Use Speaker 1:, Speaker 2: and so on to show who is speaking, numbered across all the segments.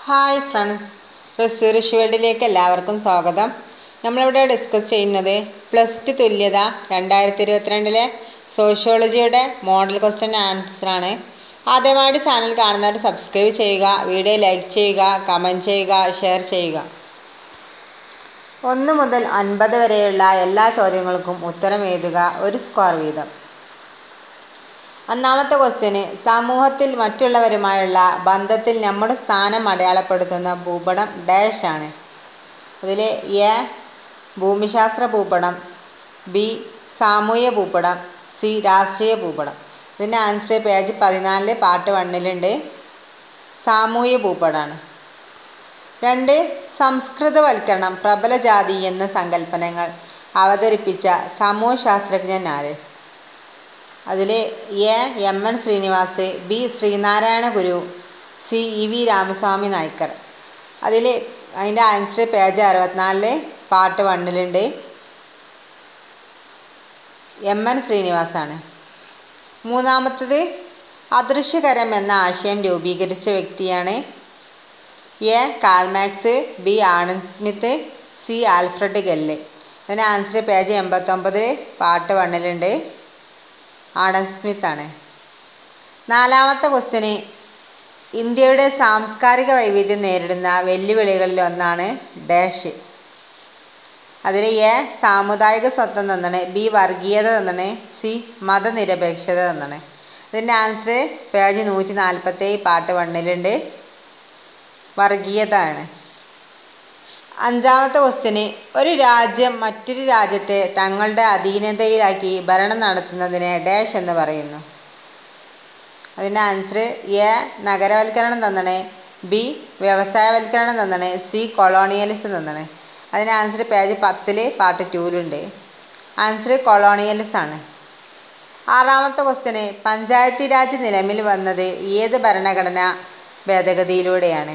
Speaker 1: hi friends റിസീറിഷ് വേൾഡിലേക്ക് എല്ലാവർക്കും സ്വാഗതം നമ്മളിവിടെ ഡിസ്കസ് ചെയ്യുന്നത് പ്ലസ് ടു തുല്യത രണ്ടായിരത്തി ഇരുപത്തിരണ്ടിലെ സോഷ്യോളജിയുടെ മോഡൽ ക്വസ്റ്റ്യൻ ആൻസറാണ് ആദ്യമായിട്ട് ചാനൽ കാണുന്നവർ സബ്സ്ക്രൈബ് ചെയ്യുക വീഡിയോ ലൈക്ക് ചെയ്യുക കമൻറ്റ് ചെയ്യുക ഷെയർ ചെയ്യുക ഒന്ന് മുതൽ അൻപത് വരെയുള്ള എല്ലാ ചോദ്യങ്ങൾക്കും ഉത്തരം എഴുതുക ഒരു സ്ക്വയർ വീതം ഒന്നാമത്തെ ക്വസ്റ്റ്യന് സമൂഹത്തിൽ മറ്റുള്ളവരുമായുള്ള ബന്ധത്തിൽ നമ്മുടെ സ്ഥാനം അടയാളപ്പെടുത്തുന്ന ഭൂപടം ഡാഷ് ആണ് അതിൽ എ ഭൂമിശാസ്ത്ര ഭൂപടം ബി സാമൂഹ്യ ഭൂപടം സി രാഷ്ട്രീയ ഭൂപടം ഇതിൻ്റെ ആൻസർ പേജ് പതിനാലില് പാർട്ട് വണ്ണിലുണ്ട് സാമൂഹ്യ ഭൂപടമാണ് രണ്ട് സംസ്കൃതവൽക്കരണം പ്രബല ജാതി എന്ന സങ്കല്പനങ്ങൾ അവതരിപ്പിച്ച സമൂഹശാസ്ത്രജ്ഞൻ ആര് അതിൽ A M N Srinivas B Sree Narayana Guru C E V Ramaswamy Naicker അതിൽ അതിൻ്റെ ആൻസർ പേജ് അറുപത്തിനാലില് പാർട്ട് വണ്ണിലുണ്ട് എം എൻ ശ്രീനിവാസാണ് മൂന്നാമത്തത് അദൃശ്യകരം എന്ന ആശയം രൂപീകരിച്ച വ്യക്തിയാണ് A Karl Marx B Anand Smith C Alfred Gell അതിന് ആൻസർ പേജ് എൺപത്തൊമ്പതിൽ പാർട്ട് വണ്ണിലുണ്ട് ആഡം സ്മിത്ത് ആണ് നാലാമത്തെ ക്വസ്റ്റ്യന് ഇന്ത്യയുടെ സാംസ്കാരിക വൈവിധ്യം നേരിടുന്ന വെല്ലുവിളികളിൽ ഒന്നാണ് ഡാഷ് അതിൽ എ സാമുദായിക സ്വത്വം തന്നാണ് ബി വർഗീയത തന്നാണ് സി മതനിരപേക്ഷത തന്നാണ് ഇതിൻ്റെ ആൻസർ പേജ് നൂറ്റി നാൽപ്പത്തേഴ് പാർട്ട് വണ്ണിലുണ്ട് വർഗീയത ആണ് അഞ്ചാമത്തെ ക്വസ്റ്റ്യന് ഒരു രാജ്യം മറ്റൊരു രാജ്യത്തെ തങ്ങളുടെ അധീനതയിലാക്കി ഭരണം നടത്തുന്നതിനെ ഡാഷ് എന്ന് പറയുന്നു അതിൻ്റെ ആൻസർ എ നഗരവൽക്കരണം തന്നണേ ബി വ്യവസായവൽക്കരണം തന്നണേ സി കൊളോണിയലിസം തന്നണേ അതിൻ്റെ ആൻസർ പേജ് പത്തിൽ പാർട്ട് ടൂലുണ്ട് ആൻസർ കൊളോണിയലിസം ആണ് ആറാമത്തെ ക്വസ്റ്റ്യന് പഞ്ചായത്തി രാജ് നിലവിൽ വന്നത് ഏത് ഭരണഘടനാ ഭേദഗതിയിലൂടെയാണ്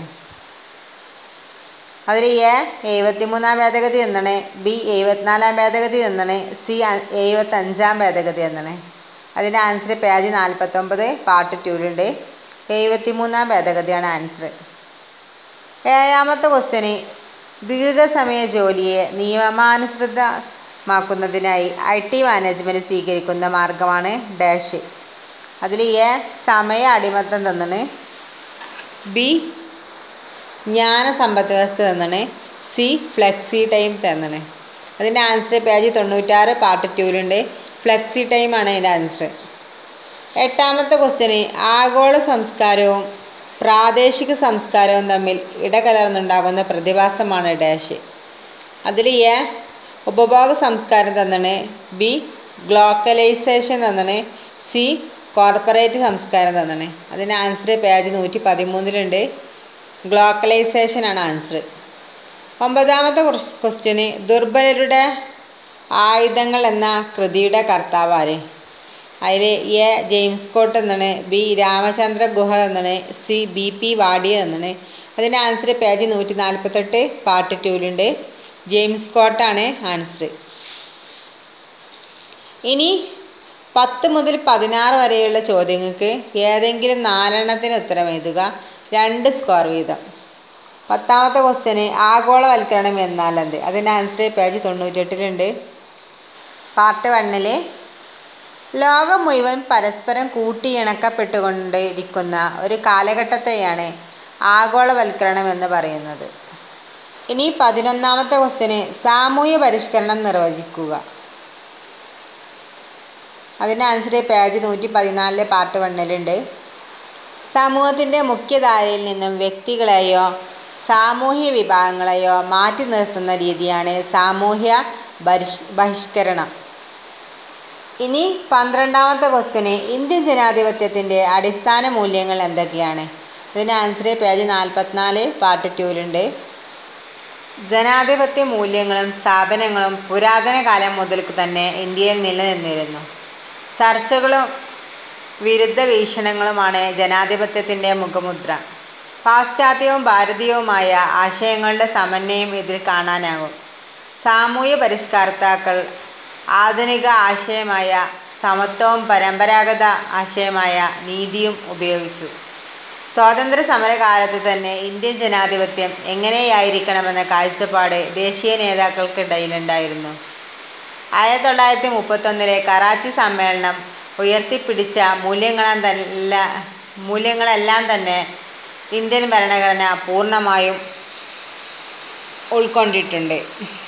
Speaker 1: അതിൽ എ എഴുപത്തിമൂന്നാം ഭേദഗതി എന്നാണ് ബി എഴുപത്തിനാലാം ഭേദഗതി എന്നാണ് സി എഴുപത്തഞ്ചാം ഭേദഗതി എന്നാണ് അതിൻ്റെ ആൻസർ പേജ് നാൽപ്പത്തൊമ്പത് പാർട്ട് ടൂലുണ്ട് എഴുപത്തിമൂന്നാം ഭേദഗതിയാണ് ആൻസർ ഏഴാമത്തെ ക്വസ്റ്റ്യന് ദീർഘസമയ ജോലിയെ നിയമാനുസൃതമാക്കുന്നതിനായി ഐ ടി മാനേജ്മെൻറ്റ് സ്വീകരിക്കുന്ന മാർഗമാണ് ഡാഷ് അതിൽ എ സമയ അടിമത്തം തന്നാണ് ബി ജ്ഞാന സമ്പത്ത് വ്യവസ്ഥ തന്നാണ് സി ഫ്ലെക്സി ടൈം തന്നാണ് അതിൻ്റെ ആൻസർ പേജ് തൊണ്ണൂറ്റാറ് പാർട്ട് ടൂലുണ്ട് ഫ്ലെക്സി ടൈമാണ് അതിൻ്റെ ആൻസർ എട്ടാമത്തെ ക്വസ്റ്റ്യന് ആഗോള സംസ്കാരവും പ്രാദേശിക സംസ്കാരവും തമ്മിൽ ഇടകലർന്നുണ്ടാകുന്ന പ്രതിഭാസമാണ് ഡാഷ് അതിൽ എ ഉപഭോഗ സംസ്കാരം തന്നാണ് ബി ഗ്ലോക്കലൈസേഷൻ തന്നാണ് സി കോർപ്പറേറ്റ് സംസ്കാരം തന്നാണ് അതിൻ്റെ ആൻസർ പേജ് നൂറ്റി പതിമൂന്നിലുണ്ട് ഗ്ലോക്കലൈസേഷൻ ആണ് ആൻസർ ഒമ്പതാമത്തെ ക്വസ്റ്റ്യന് ദുർബലരുടെ ആയുധങ്ങൾ എന്ന കൃതിയുടെ കർത്താവ് ആര് അതിൽ എ ജെയിംസ് കോട്ട് എന്നാണ് ബി രാമചന്ദ്ര ഗുഹ എന്നാണ് സി ബി പി വാഡിയ എന്നാണ് അതിൻ്റെ ആൻസർ പേജ് നൂറ്റി നാൽപ്പത്തെട്ട് പാർട്ട് ടൂലുണ്ട് ജെയിംസ് കോട്ടാണ് ആൻസർ ഇനി പത്ത് മുതൽ പതിനാറ് വരെയുള്ള ചോദ്യങ്ങൾക്ക് ഏതെങ്കിലും നാലെണ്ണത്തിന് ഉത്തരം എഴുതുക രണ്ട് സ്കോർ വീതം പത്താമത്തെ ക്വസ്റ്റ്യന് ആഗോളവൽക്കരണം എന്നാൽ എന്ത് അതിൻ്റെ ആൻസർ പേജ് തൊണ്ണൂറ്റെട്ടിലുണ്ട് പാർട്ട് വണ്ണിൽ ലോകം മുഴുവൻ പരസ്പരം കൂട്ടിയിണക്കപ്പെട്ടുകൊണ്ടിരിക്കുന്ന ഒരു കാലഘട്ടത്തെയാണ് ആഗോളവൽക്കരണം എന്ന് പറയുന്നത് ഇനി പതിനൊന്നാമത്തെ ക്വസ്റ്റ്യന് സാമൂഹ്യ പരിഷ്കരണം നിർവചിക്കുക അതിൻ്റെ ആൻസർ പേജ് നൂറ്റി പതിനാലിലെ പാർട്ട് വണ്ണിലുണ്ട് സമൂഹത്തിൻ്റെ മുഖ്യധാരയിൽ നിന്നും വ്യക്തികളെയോ സാമൂഹ്യ വിഭാഗങ്ങളെയോ മാറ്റി നിർത്തുന്ന രീതിയാണ് സാമൂഹ്യ പരിഷ് ബഹിഷ്കരണം ഇനി പന്ത്രണ്ടാമത്തെ ക്വസ്റ്റ്യന് ഇന്ത്യൻ ജനാധിപത്യത്തിൻ്റെ അടിസ്ഥാന മൂല്യങ്ങൾ എന്തൊക്കെയാണ് ഇതിന് ആൻസർ പേജ് നാൽപ്പത്തിനാല് പാർട്ട് ടൂലുണ്ട് ജനാധിപത്യ മൂല്യങ്ങളും സ്ഥാപനങ്ങളും പുരാതന കാലം മുതൽക്ക് തന്നെ ഇന്ത്യയിൽ നിലനിന്നിരുന്നു ചർച്ചകളും വിരുദ്ധ വീക്ഷണങ്ങളുമാണ് ജനാധിപത്യത്തിൻ്റെ മുഖമുദ്ര പാശ്ചാത്യവും ഭാരതീയവുമായ ആശയങ്ങളുടെ സമന്വയം ഇതിൽ കാണാനാകും സാമൂഹ്യ പരിഷ്കർത്താക്കൾ ആധുനിക ആശയമായ സമത്വവും പരമ്പരാഗത ആശയമായ നീതിയും ഉപയോഗിച്ചു സ്വാതന്ത്ര്യ സമരകാലത്ത് തന്നെ ഇന്ത്യൻ ജനാധിപത്യം എങ്ങനെയായിരിക്കണമെന്ന കാഴ്ചപ്പാട് ദേശീയ നേതാക്കൾക്കിടയിലുണ്ടായിരുന്നു ആയിരത്തി തൊള്ളായിരത്തി മുപ്പത്തൊന്നിലെ കറാച്ചി സമ്മേളനം ഉയർത്തിപ്പിടിച്ച മൂല്യങ്ങളല്ല മൂല്യങ്ങളെല്ലാം തന്നെ ഇന്ത്യൻ ഭരണഘടന പൂർണ്ണമായും ഉൾക്കൊണ്ടിട്ടുണ്ട്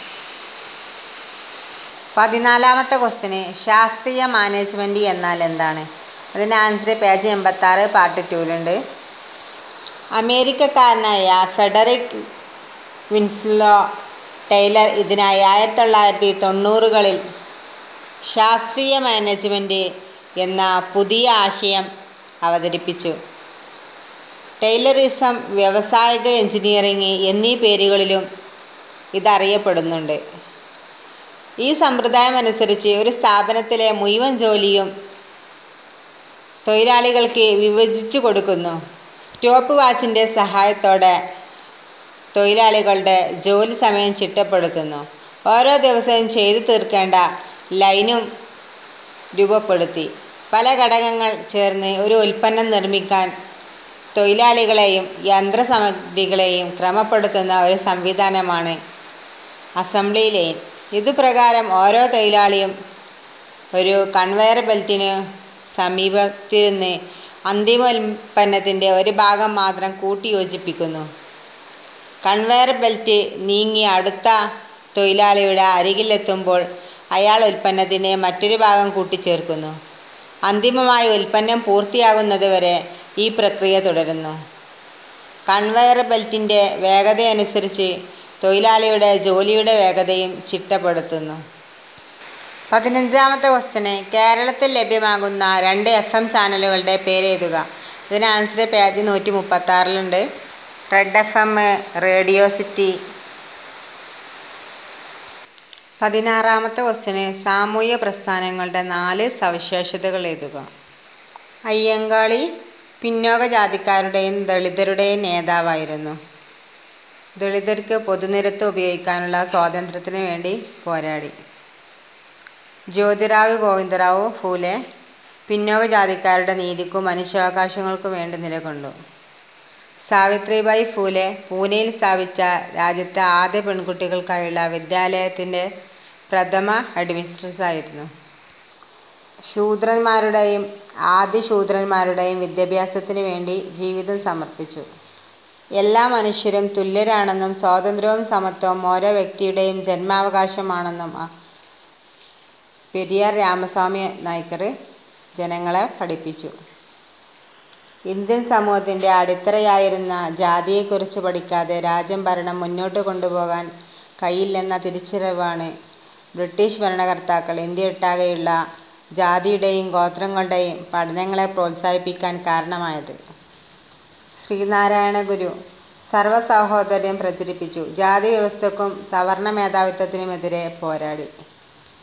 Speaker 1: പതിനാലാമത്തെ ക്വസ്റ്റ്യന് ശാസ്ത്രീയ മാനേജ്മെൻറ്റ് എന്നാൽ എന്താണ് അതിൻ്റെ ആൻസർ പേജ് എൺപത്താറ് പാർട്ട് ടൂലുണ്ട് അമേരിക്കക്കാരനായ ഫെഡറിക് വിൻസ്ലോ ടൈലർ ഇതിനായി ആയിരത്തി തൊള്ളായിരത്തി തൊണ്ണൂറുകളിൽ ശാസ്ത്രീയ മാനേജ്മെൻറ്റ് എന്ന പുതിയ ആശയം അവതരിപ്പിച്ചു ടൈലറിസം വ്യാവസായിക എഞ്ചിനീയറിംഗ് എന്നീ പേരുകളിലും ഇതറിയപ്പെടുന്നുണ്ട് ഈ സമ്പ്രദായം അനുസരിച്ച് ഒരു സ്ഥാപനത്തിലെ മുഴുവൻ ജോലിയും തൊഴിലാളികൾക്ക് വിഭജിച്ചു കൊടുക്കുന്നു സ്റ്റോപ്പ് വാച്ചിൻ്റെ സഹായത്തോടെ തൊഴിലാളികളുടെ ജോലി സമയം ചിട്ടപ്പെടുത്തുന്നു ഓരോ ദിവസവും ചെയ്തു തീർക്കേണ്ട ലൈനും രൂപപ്പെടുത്തി പല ഘടകങ്ങൾ ചേർന്ന് ഒരു ഉൽപ്പന്നം നിർമ്മിക്കാൻ തൊഴിലാളികളെയും യന്ത്രസാമഗ്രികളെയും ക്രമപ്പെടുത്തുന്ന ഒരു സംവിധാനമാണ് അസംബ്ലി ലൈൻ ഇതുപ്രകാരം ഓരോ തൊഴിലാളിയും ഒരു കൺവെയർ ബെൽറ്റിന് സമീപത്തിരുന്ന് അന്തിമ ഉൽപ്പന്നത്തിൻ്റെ ഒരു ഭാഗം മാത്രം കൂട്ടിയോജിപ്പിക്കുന്നു കൺവെയർ ബെൽറ്റ് നീങ്ങി അടുത്ത തൊഴിലാളിയുടെ അരികിലെത്തുമ്പോൾ അയാൾ ഉൽപ്പന്നത്തിൻ്റെ മറ്റൊരു ഭാഗം കൂട്ടിച്ചേർക്കുന്നു അന്തിമമായി ഉൽപ്പന്നം പൂർത്തിയാകുന്നത് വരെ ഈ പ്രക്രിയ തുടരുന്നു കൺവെയർ ബെൽറ്റിൻ്റെ വേഗതയനുസരിച്ച് തൊഴിലാളിയുടെ ജോലിയുടെ വേഗതയും ചിട്ടപ്പെടുത്തുന്നു പതിനഞ്ചാമത്തെ ക്വസ്റ്റ്യന് കേരളത്തിൽ ലഭ്യമാകുന്ന രണ്ട് എഫ് എം ചാനലുകളുടെ പേര് എഴുതുക ഇതിന് ആൻസർ പേജ് നൂറ്റി മുപ്പത്താറിലുണ്ട് റെഡ് എഫ് എം റേഡിയോ സിറ്റി പതിനാറാമത്തെ ക്വസ്റ്റ്യന് സാമൂഹ്യ പ്രസ്ഥാനങ്ങളുടെ നാല് സവിശേഷതകൾ എഴുതുക അയ്യങ്കാളി പിന്നോക്ക ജാതിക്കാരുടെയും ദളിതരുടെയും നേതാവായിരുന്നു ദളിതർക്ക് പൊതുനിരത്ത് ഉപയോഗിക്കാനുള്ള സ്വാതന്ത്ര്യത്തിന് വേണ്ടി പോരാടി ജ്യോതിറാവ് ഗോവിന്ദറാവു ഫൂലെ പിന്നോക്ക ജാതിക്കാരുടെ നീതിക്കും മനുഷ്യാവകാശങ്ങൾക്കും വേണ്ടി നിലകൊണ്ടു സാവിത്രിബായി ഫൂലെ പൂനെയിൽ സ്ഥാപിച്ച രാജ്യത്തെ ആദ്യ പെൺകുട്ടികൾക്കായുള്ള വിദ്യാലയത്തിൻ്റെ പ്രഥമ ഹെഡ്മിസ്ട്രസ്സായിരുന്നു ശൂദ്രന്മാരുടെയും ആദ്യ ശൂദ്രന്മാരുടെയും വിദ്യാഭ്യാസത്തിന് വേണ്ടി ജീവിതം സമർപ്പിച്ചു എല്ലാ മനുഷ്യരും തുല്യരാണെന്നും സ്വാതന്ത്ര്യവും സമത്വവും ഓരോ വ്യക്തിയുടെയും ജന്മാവകാശമാണെന്നും ആ പെരിയാർ രാമസ്വാമി നായ്ക്കർ ജനങ്ങളെ പഠിപ്പിച്ചു ഇന്ത്യൻ സമൂഹത്തിൻ്റെ അടിത്തറയായിരുന്ന ജാതിയെക്കുറിച്ച് പഠിക്കാതെ രാജ്യം ഭരണം മുന്നോട്ട് കൊണ്ടുപോകാൻ കഴിയില്ലെന്ന തിരിച്ചറിവാണ് ബ്രിട്ടീഷ് ഭരണകർത്താക്കൾ ഇന്ത്യയൊട്ടാകെയുള്ള ജാതിയുടെയും ഗോത്രങ്ങളുടെയും പഠനങ്ങളെ പ്രോത്സാഹിപ്പിക്കാൻ കാരണമായത് ശ്രീനാരായണ ഗുരു സർവ്വസഹോദര്യം പ്രചരിപ്പിച്ചു ജാതി വ്യവസ്ഥക്കും സവർണ മേധാവിത്വത്തിനുമെതിരെ പോരാടി